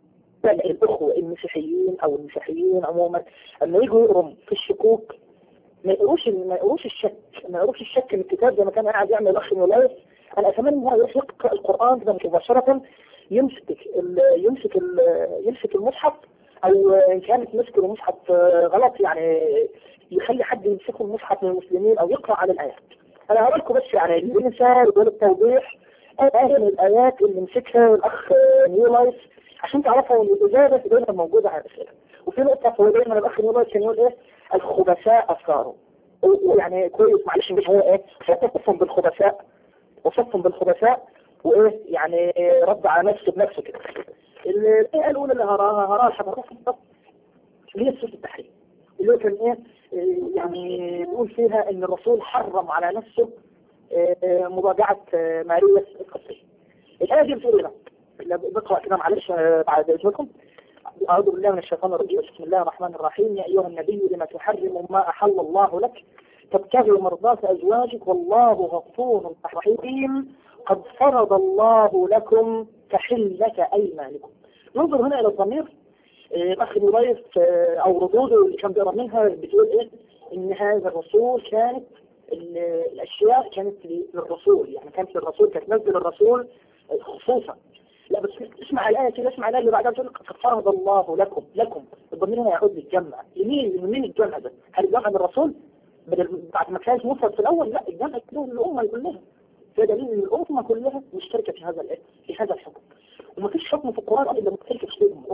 الأخوة المسيحيين أو المسيحيين عموما لما يجوا يقروا في الشكوك ما يقروش ما يقروش الشك ما يقروش الشك من الكتاب زي ما كان قاعد يعمل الاخ نولايف انا اتمنى ان هو يروح يقرا القران كده مباشره يمسك ال يمسك ال يمسك المصحف او ان كانت مسك المصحف غلط يعني يخلي حد يمسكه المصحف من المسلمين او يقرا على الايات انا هقول لكم بس يعني المثال والتوضيح ايه من الايات اللي مسكها الاخ نيولايف عشان تعرفوا ان الاجابه دايما موجوده على الاسئله وفي نقطه هو دايما الاخ نيولايف كان يقول ايه الخبثاء افكاره يعني كويس معلش مش هو ايه وصفهم بالخبثاء وصفهم بالخبثاء وايه يعني رد على نفسه بنفسه كده الايه الاولى اللي هراها هراها حضراتكم اللي هي سوره التحريم اللي هو كان ايه إيه يعني بيقول فيها ان الرسول حرم على نفسه إيه مراجعه آه، ماريا القصيه الايه دي بتقول ايه بقى؟ لا، بقرا كده معلش آه، بعد اذنكم أعوذ بالله من الشيطان الرجيم بسم الله الرحمن الرحيم يا أيها النبي لما تحرم ما أحل الله لك تبتغي مرضات أزواجك والله غفور رحيم قد فرض الله لكم تحلة أيمانكم ننظر هنا إلى الضمير آه، الأخ نضيف آه، أو ردوده اللي كان بيقرا منها بتقول إيه إن هذا الرسول كانت ال- الأشياء كانت للرسول يعني كانت للرسول كانت نزل الرسول آه، خصوصا لا بس اسمع الآية كده اسمع الآية اللي بعدها بتقول قد فرض الله لكم لكم الضمير هنا يعود للجمع لمين لمين الجمع ده؟ هل الجمع من الرسول؟ بدل بعد ما كانت مفرد في الأول لا الجمع كده للأمة كلها ده دليل ان الأمة كلها مشتركة في هذا الإيه؟ في هذا الحكم ومفيش حكم في القرآن إلا مختلف في الأمة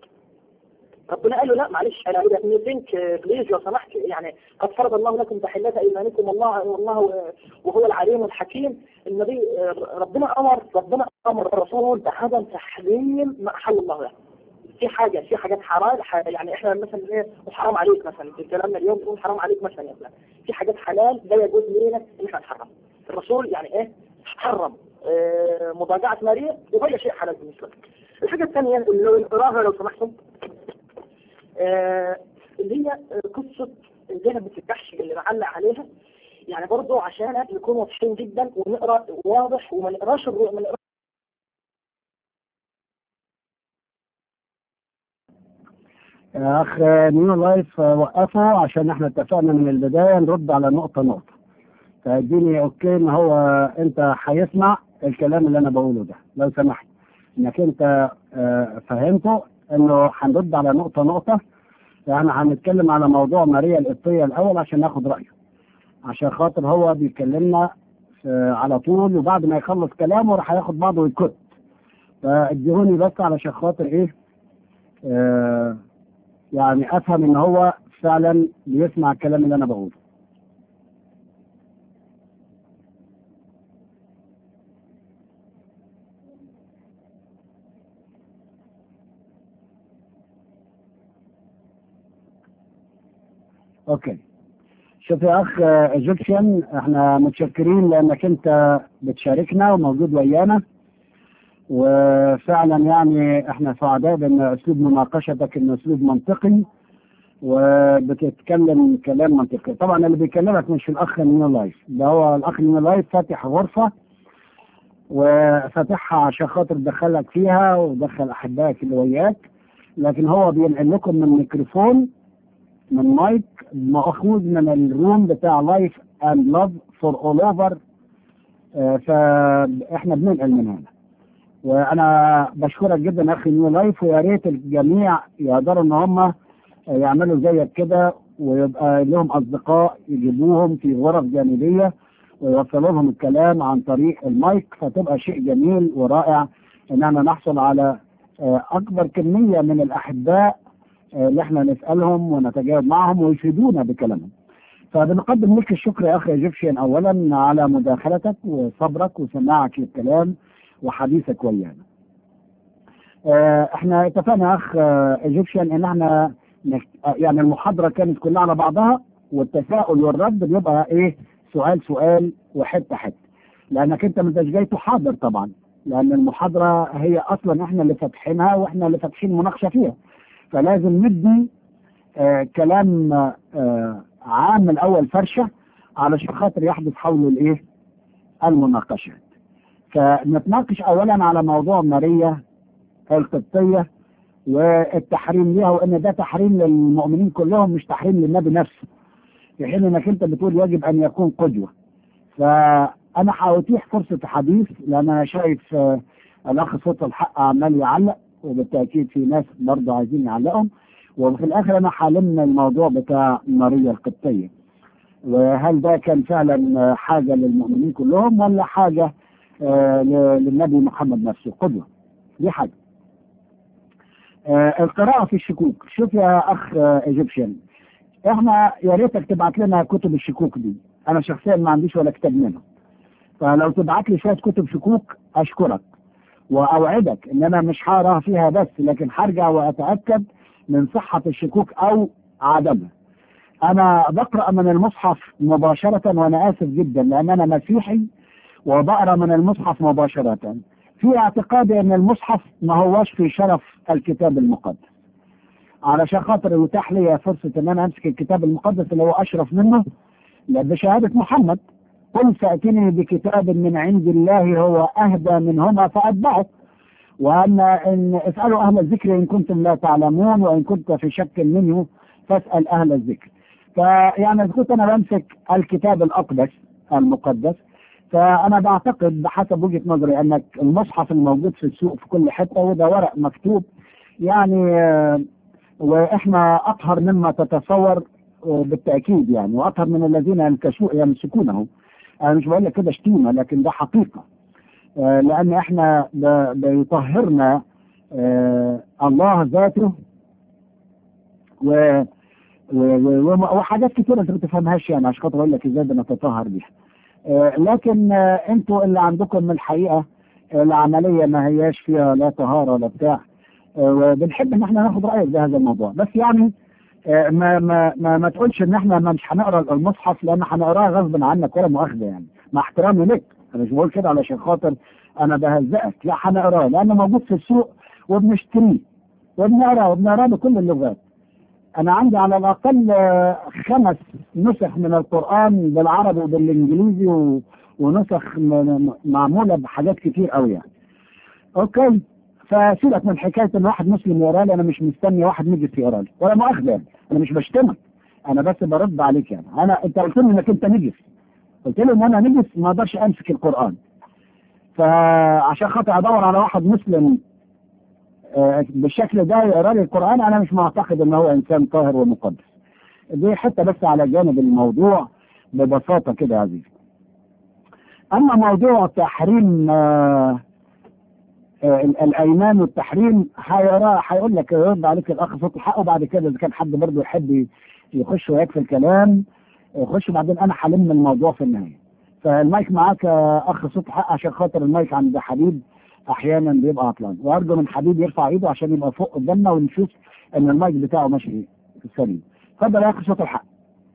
ربنا قال له لا معلش انا عايز من لينك بليز لو سمحت يعني قد فرض الله لكم تحلة ايمانكم والله والله وهو العليم الحكيم النبي ربنا امر ربنا امر الرسول بعدم تحريم ما احل الله له في حاجه في حاجات حرام ح- يعني احنا مثلا ايه حرام عليك مثلا في كلامنا اليوم بنقول حرام عليك مثلا يا فلان في حاجات حلال لا يجوز لنا ان احنا نحرم الرسول يعني ايه حرم آه، مضاجعه ماريا وغير شيء حلال بالنسبه لك الحاجه الثانيه اللي هو القراءه لو سمحتم آه، اللي هي آه، قصة زينب بنت الجحش اللي بعلق عليها يعني برضه عشان نكون واضحين جدا ونقرا واضح وما نقراش الرو... ما نقراش يا اخ نيو لايف وقفه عشان احنا اتفقنا من البدايه نرد على نقطه نقطه فاديني اوكي ان هو انت هيسمع الكلام اللي انا بقوله ده لو سمحت انك انت آه، فهمته انه هنرد على نقطه نقطه يعني هنتكلم على موضوع ماريا القبطيه الاول عشان ناخد رايه عشان خاطر هو بيكلمنا آه، على طول وبعد ما يخلص كلامه راح ياخد بعضه ويكت فاديهوني بس علشان خاطر ايه آه يعني افهم ان هو فعلا بيسمع الكلام اللي انا بقوله اوكي شوف يا اخ ايجيبشن احنا متشكرين لانك انت بتشاركنا وموجود ويانا وفعلا يعني احنا سعداء بان اسلوب مناقشتك انه اسلوب منطقي وبتتكلم كلام منطقي طبعا اللي بيكلمك مش الاخ نيو لايف ده هو الاخ نيو لايف فاتح غرفه وفاتحها عشان خاطر دخلك فيها ودخل احبائك اللي وياك لكن هو بينقل لكم من ميكروفون من مايك مأخوذ من الروم بتاع لايف اند لاف فور اول اوفر فاحنا بننقل من هنا وانا بشكرك جدا يا اخي نيو لايف ويا ريت الجميع يقدروا ان هم يعملوا زيك كده ويبقى لهم اصدقاء يجيبوهم في غرف جانبيه ويوصلوا لهم الكلام عن طريق المايك فتبقى شيء جميل ورائع اننا نحصل على آه، اكبر كميه من الاحباء آه، اللي احنا نسالهم ونتجاوب معهم ويفيدونا بكلامهم. فبنقدم لك الشكر يا اخي ايجيبشن اولا على مداخلتك وصبرك وسماعك للكلام وحديثك ويانا. آه، احنا اتفقنا يا اخ ايجيبشن ان احنا نك- آه، يعني المحاضره كانت كلها على بعضها والتساؤل والرد بيبقى ايه سؤال سؤال وحته حته لانك انت ما انتش جاي تحاضر طبعا لان المحاضره هي اصلا احنا اللي فاتحينها واحنا اللي فاتحين مناقشه فيها فلازم ندي آه كلام آه عام الاول فرشه علشان خاطر يحدث حوله الايه المناقشات فنتناقش اولا على موضوع ماريا القبطيه والتحريم ليها وان ده تحريم للمؤمنين كلهم مش تحريم للنبي نفسه في حين انك انت بتقول يجب ان يكون قدوه فانا هأتيح فرصه حديث لان انا شايف آه، الاخ صوت الحق عمال يعلق وبالتاكيد في ناس برضه عايزين يعلقهم وفي الاخر انا هلم الموضوع بتاع ماريا القبطيه وهل ده كان فعلا آه، حاجه للمؤمنين كلهم ولا حاجه آه، ل- للنبي محمد نفسه قدوه دي حاجه آه، القراءة في الشكوك شوف يا أخ آه، إيجيبشن إحنا يا ريتك تبعت لنا كتب الشكوك دي أنا شخصيا ما عنديش ولا كتاب منها فلو تبعت لي شوية كتب شكوك أشكرك وأوعدك إن أنا مش هقراها فيها بس لكن هرجع وأتأكد من صحة الشكوك أو عدمها أنا بقرأ من المصحف مباشرة وأنا آسف جدا لأن أنا مسيحي وبقرأ من المصحف مباشرة في اعتقادي ان المصحف ما هوش في شرف الكتاب المقدس علشان خاطر يتاح لي فرصة ان انا امسك الكتاب المقدس اللي هو اشرف منه لا بشهادة محمد قل فأتني بكتاب من عند الله هو أهدى منهما فأتبعه وأن إن اسألوا أهل الذكر إن كنتم لا تعلمون وإن كنت في شك منه فاسأل أهل الذكر فيعني إذا كنت أنا بمسك الكتاب الأقدس المقدس فأنا بعتقد بحسب وجهة نظري أنك المصحف الموجود في السوق في كل حتة وده ورق مكتوب يعني آه، وإحنا أطهر مما تتصور آه، بالتأكيد يعني وأطهر من الذين يمكشو- يمسكونه أنا مش بقول لك كده شتيمة لكن ده حقيقة آه، لأن إحنا ب- بيطهرنا آه، الله ذاته و و- و- وحاجات كتيرة انت ما بتفهمهاش يعني عشان خاطر اقول لك ازاي بنتطهر بيها. آه، لكن آه، انتوا اللي عندكم من الحقيقه آه، العمليه ما هياش فيها لا طهاره ولا بتاع آه، وبنحب ان احنا ناخد رايك بهذا الموضوع بس يعني آه، ما ما ما, ما تقولش ان احنا ما مش هنقرا المصحف لان هنقراه غصب عنك ولا مؤاخذه يعني مع احترامي لك انا مش بقول كده علشان خاطر انا بهزقك لا هنقراه لانه موجود في السوق وبنشتريه وبنقراه وبنقراه بكل اللغات انا عندي على الاقل آه، خمس نسخ من القران بالعربي وبالانجليزي و... ونسخ م... م- معموله بحاجات كتير قوي يعني اوكي فسيبك من حكايه ان واحد مسلم يقرا لي انا مش مستني واحد نجس يقرا لي ولا مؤاخذه يعني انا مش بشتمك انا بس برد عليك يعني انا انت قلت لي انك انت نجس قلت لي ان انا نجس ما اقدرش امسك القران فعشان خاطر ادور على واحد مسلم آه، بالشكل ده يقرا لي القران انا مش معتقد ان هو انسان طاهر ومقدس دي حته بس على جانب الموضوع ببساطه كده يا عزيزي اما موضوع تحريم آه، آه، ال- الايمان والتحريم هيرى هيقول لك يرد عليك الاخ صوت الحق وبعد كده اذا كان حد برضه يحب يخش وياك في الكلام يخش بعدين انا هلم الموضوع في النهايه فالمايك معاك يا اخ صوت الحق عشان خاطر المايك عند حبيب احيانا بيبقى عطلان وارجو من حبيب يرفع ايده عشان يبقى فوق قدامنا ونشوف ان المايك بتاعه ماشي سليم اتفضل يا اخ صوت الحق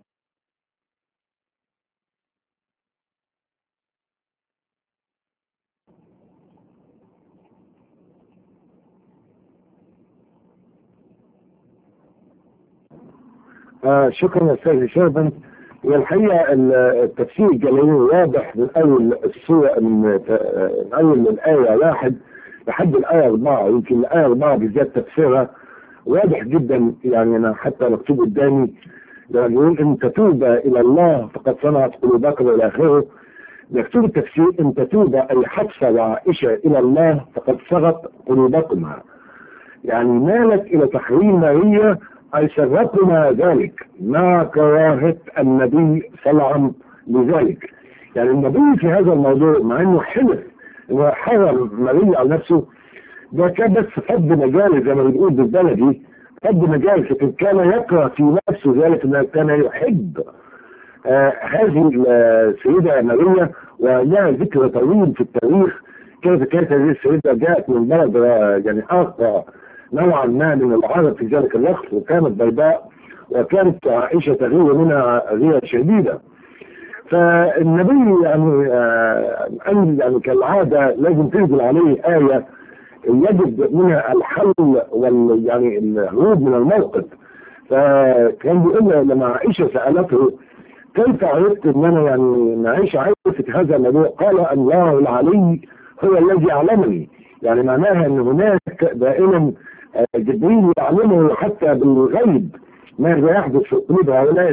آه شكرا يا استاذ شربن والحقيقه ال- التفسير الجلالي واضح من اول السوره من آه، من اول الايه واحد لحد الايه اربعه يمكن الايه اربعه بالذات تفسيرها واضح جدا يعني انا حتى مكتوب قدامي يعني يقول ان تتوب الى الله فقد صنعت قلوبكم الى اخره مكتوب التفسير ان تتوب اي حفصه وعائشه الى الله فقد صغت قلوبكما يعني مالت الى تحريم ماريا اي سرقنا ذلك مع كراهه النبي صلى الله عليه وسلم لذلك يعني النبي في هذا الموضوع مع انه حلف انه حرم ماريا على نفسه ده كان بس فض مجال زي ما بنقول بالبلدي فض مجال لكن كان يقرا في نفسه ذلك انه كان يحب آه هذه السيدة ماريا ولها ذكر طويل في التاريخ كيف كانت هذه السيدة جاءت من بلد يعني أقوى نوعا ما من العرب في ذلك الوقت وكانت بيضاء وكانت عائشة تغير منها غيرة شديدة فالنبي يعني آه قال يعني كالعادة لازم تنزل عليه آية يجد منها الحل وال يعني الهروب من الموقف فكان بيقول لما عائشة سألته كيف عرفت ان انا يعني ان عائشة عرفت هذا الموضوع قال الله العلي هو الذي علمني يعني معناها ان هناك دائما جبريل يعلمه حتى بالغيب ماذا يحدث في قلوب هؤلاء